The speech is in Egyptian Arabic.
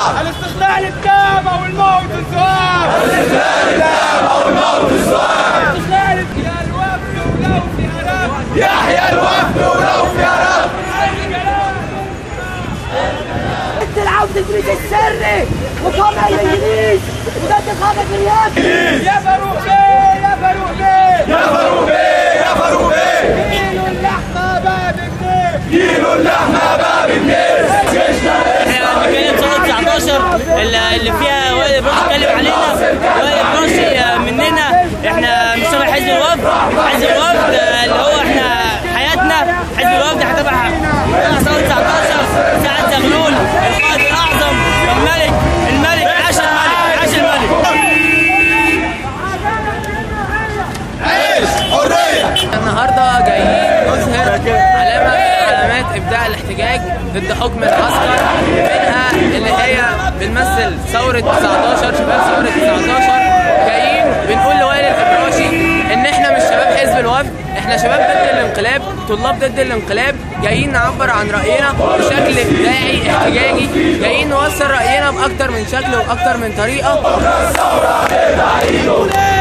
الاستقلال التام او الموت الزوال الاستقلال التام او الموت الزوال الاستقلال يا الوفد ولو في عراق يحيى الوفد ولو في عراق ضد العودة الانجليز السري وطبع الانجليز وضد خامة اليمن يا فاروق بيه يا فاروق بيه يا فاروق بيه يا فاروق بيه كيلو اللحمه باب النيل كيلو اللحمه باب الناس جيشنا احنا بنتكلم سنه 19 اللي اللي فيها وائل براشي اتكلم علينا وائل براشي مننا احنا مش تبع حزب الوفد حزب الوفد اللي هو احنا حياتنا حزب الوفد احنا تبع تبع سنه 19 سعد زغلول القائد الاعظم الملك الملك عاش الملك عاش الملك عيش حريه النهارده جايين نظهر علامه من علامات ابداع الاحتجاج ضد حكم العسكر منها اللي هي بنمثل ثوره 19 شباب ثوره 19 جايين بنقول لوائل الابراشي ان احنا مش شباب حزب الوفد احنا شباب ضد الانقلاب طلاب ضد الانقلاب جايين نعبر عن راينا بشكل ابداعي احتجاجي جايين نوصل راينا باكتر من شكل وباكتر من طريقه